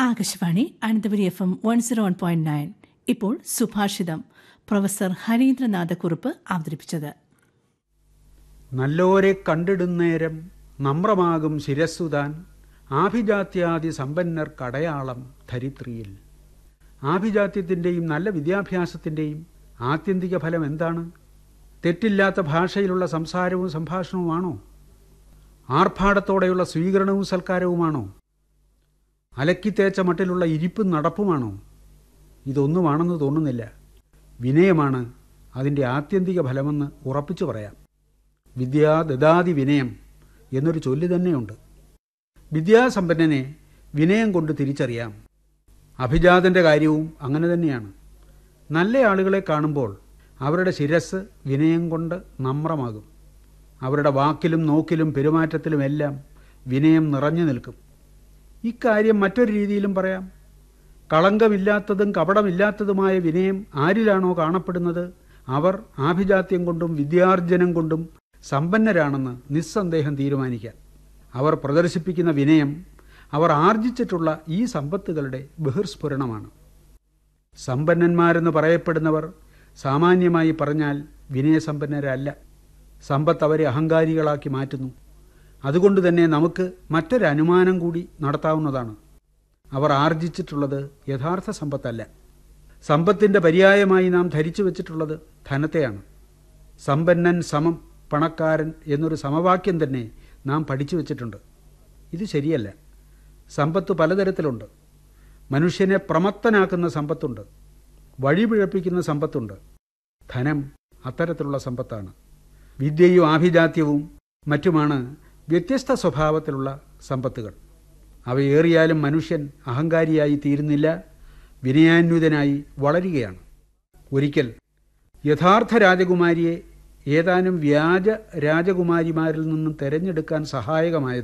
Akashvani Ananthapuri F M one zero one point nine ഇപ്പോൾ സുഭാഷിതം professor ഹരീന്ദ്രനാഥക്കുറുപ്പ് അവതരിപ്പിച്ചത് നല്ലോരെ കണ്ടിടുന്നേരം നമ്രമാകും ശിരസ്സുതാൻ ആഭിജാത്യാദി സമ്പന്നർ കടയാളം ധരിത്രിയിൽ ആഭിജാത്യത്തിൻ്റെയും നല്ല വിദ്യാഭ്യാസത്തിൻ്റെയും ആത്യന്തിക ഫലം എന്താണ് തെറ്റില്ലാത്ത ഭാഷയിലുള്ള സംസാരവും സംഭാഷണവുമാണോ ആർഭാടത്തോടെയുള്ള സ്വീകരണവും സൽക്കാരവുമാണോ അലക്കിത്തേച്ച മട്ടിലുള്ള ഇരിപ്പും നടപ്പുമാണോ ഇതൊന്നുമാണെന്ന് തോന്നുന്നില്ല വിനയമാണ് അതിൻ്റെ ആത്യന്തിക ഫലമെന്ന് ഉറപ്പിച്ചു പറയാം വിദ്യാ ദദാതി വിനയം എന്നൊരു ചൊല്ല് തന്നെയുണ്ട് വിദ്യാസമ്പന്നനെ വിനയം കൊണ്ട് തിരിച്ചറിയാം അഭിജാതൻ്റെ കാര്യവും അങ്ങനെ തന്നെയാണ് നല്ല ആളുകളെ കാണുമ്പോൾ അവരുടെ ശിരസ് വിനയം കൊണ്ട് നമ്രമാകും അവരുടെ വാക്കിലും നോക്കിലും പെരുമാറ്റത്തിലുമെല്ലാം വിനയം നിറഞ്ഞു നിൽക്കും ഇക്കാര്യം മറ്റൊരു രീതിയിലും പറയാം കളങ്കമില്ലാത്തതും കപടമില്ലാത്തതുമായ വിനയം ആരിലാണോ കാണപ്പെടുന്നത് അവർ ആഭിജാത്യം കൊണ്ടും വിദ്യാർജനം കൊണ്ടും സമ്പന്നരാണെന്ന് നിസ്സന്ദേഹം തീരുമാനിക്കാം അവർ പ്രദർശിപ്പിക്കുന്ന വിനയം അവർ ആർജിച്ചിട്ടുള്ള ഈ സമ്പത്തുകളുടെ ബഹിർസ്ഫുരണമാണ് സമ്പന്നന്മാരെന്ന് പറയപ്പെടുന്നവർ സാമാന്യമായി പറഞ്ഞാൽ വിനയസമ്പന്നരല്ല സമ്പത്ത് അവരെ അഹങ്കാരികളാക്കി മാറ്റുന്നു അതുകൊണ്ട് തന്നെ നമുക്ക് മറ്റൊരു അനുമാനം കൂടി നടത്താവുന്നതാണ് അവർ ആർജിച്ചിട്ടുള്ളത് യഥാർത്ഥ സമ്പത്തല്ല സമ്പത്തിൻ്റെ പര്യായമായി നാം ധരിച്ചു വച്ചിട്ടുള്ളത് ധനത്തെയാണ് സമ്പന്നൻ സമം പണക്കാരൻ എന്നൊരു സമവാക്യം തന്നെ നാം പഠിച്ചു വച്ചിട്ടുണ്ട് ഇത് ശരിയല്ല സമ്പത്ത് പലതരത്തിലുണ്ട് മനുഷ്യനെ പ്രമത്തനാക്കുന്ന സമ്പത്തുണ്ട് വഴിപിഴപ്പിക്കുന്ന സമ്പത്തുണ്ട് ധനം അത്തരത്തിലുള്ള സമ്പത്താണ് വിദ്യയും ആഭിജാത്യവും മറ്റുമാണ് വ്യത്യസ്ത സ്വഭാവത്തിലുള്ള സമ്പത്തുകൾ അവയേറിയാലും മനുഷ്യൻ അഹങ്കാരിയായി തീരുന്നില്ല വിനയാന്വിതനായി വളരുകയാണ് ഒരിക്കൽ യഥാർത്ഥ രാജകുമാരിയെ ഏതാനും വ്യാജ രാജകുമാരിമാരിൽ നിന്നും തെരഞ്ഞെടുക്കാൻ സഹായകമായത്